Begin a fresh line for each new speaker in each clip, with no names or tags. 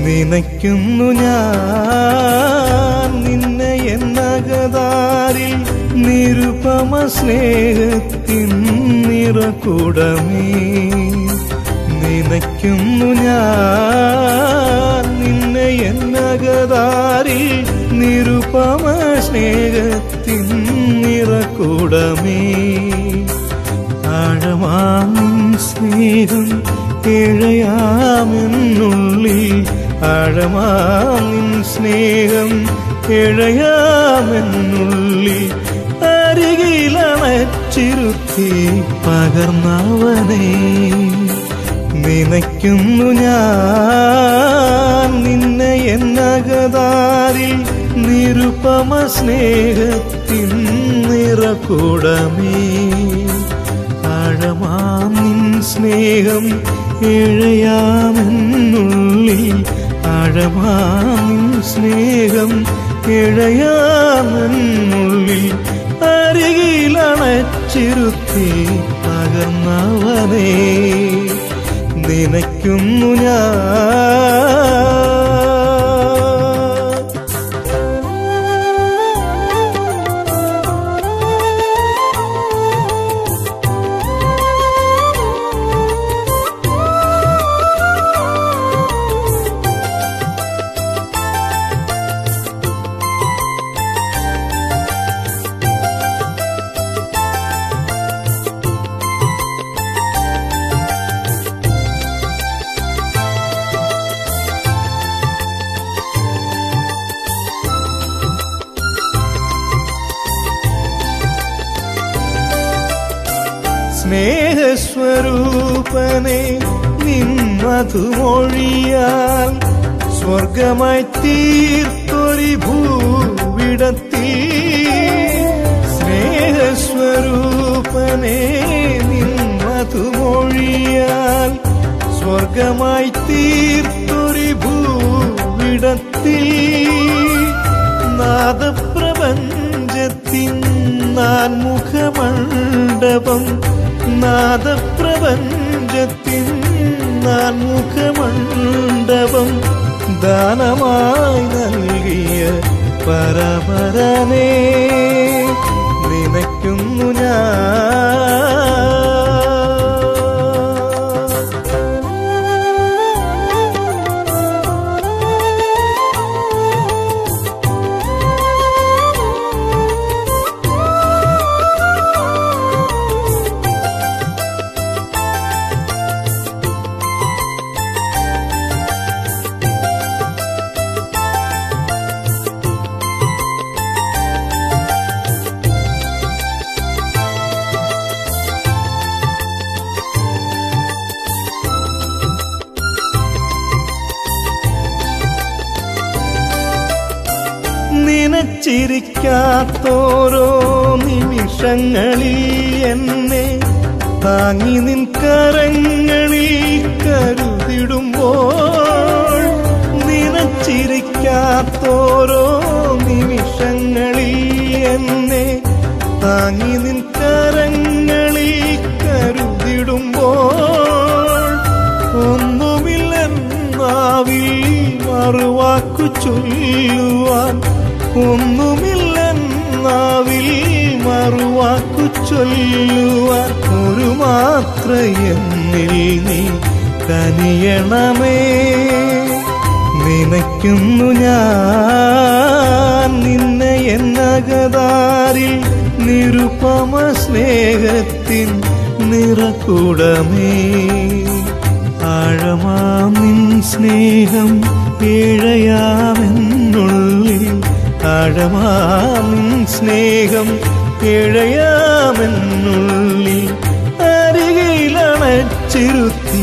നനയ്ക്കുന്നു ഞാൻ നിന്നെ എന്നകതാരിൽ നിരുപമ സ്നേഹത്തിൻ നിറകൂടമേ നനയ്ക്കുന്നു ഞാൻ നിന്നെ എന്നകതാരിൽ നിരുപമ സ്നേഹത്തിൻ നിറകൂടമേ ആഴമാം സ്നേഹം ഇഴയാമെന്നുള്ളിൽ ആഴമാം സ്നേഹം ഇഴയാമെന്നുള്ളിൽ അരികിലണച്ചിരുത്തി പകർന്നവനെ നിനയ്ക്കുന്നു ഞാൻ നിന്നെ എന്നകതാരിൽ നിരുപമ സ്നേഹത്തിൻ നിറകൂടമേ ആഴമാം നിൻ സ്നേഹം ഇഴയാമെന്നുള്ളിൽ ആഴമാം നിൻ സ്നേഹം ഇഴയാമെന്നുള്ളിൽ അരികിലണച്ചിരുത്തി പകർന്നവനെ നിനയ്ക്കുന്നു ഞാൻ സ്നേഹസ്വരൂപനെ നിന്നതുമൊഴിയാൽ സ്വർഗമായി തീർത്തൊരി ഭൂവിടത്തിൽ സ്നേഹസ്വരൂപനെ നിന്നതുമൊഴിയാൽ സ്വർഗമായി തീർത്തൊരി ഭൂവിടത്തിൽ നാദപ്രപഞ്ചത്തിൻ നാൻമുഖമണ്ഡപം നാദപ്രപഞ്ചത്തിൻ നാൻമുഖമണ്ഡപം ദാനമായി നൽകിയ പരമരനെ നിനയ്ക്കുന്നു ഞാൻ നിനച്ചിരിക്കാത്തോരോ നിമിഷങ്ങളിൽ എന്നെ താങ്ങി നിൻ കരങ്ങളിൽ കരുതിടുമ്പോൾ നിനച്ചിരിക്കാത്തോരോ നിമിഷങ്ങളിൽ എന്നെ താങ്ങി നിൻ കരങ്ങളിൽ കരുതിടുമ്പോൾ ഒന്നുമില്ലെന്നാവിൽ മറുവാക്കു ചൊല്ലുവാൻ ഒന്നുമില്ലെന്നാവിൽ മറുവാക്കു ചൊല്ലുവാൻ ഒരു മാത്ര എന്നിൽ നീ കനിയണമേ നിനയ്ക്കുന്നു ഞാൻ നിന്നെ എന്നകതാരിൽ നിരുപമ സ്നേഹത്തിൻ നിറകൂടമേ ആഴമാം നിൻ സ്നേഹം ഇഴയാമെന്നുള്ളിൽ ആഴമാം നിൻ സ്നേഹം ഇഴയാമെന്നുള്ളിൽ അരികിലണച്ചിരുത്തി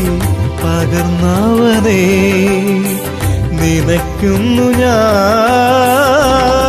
പകർന്നവനെ നിനയ്ക്കുന്നു ഞാൻ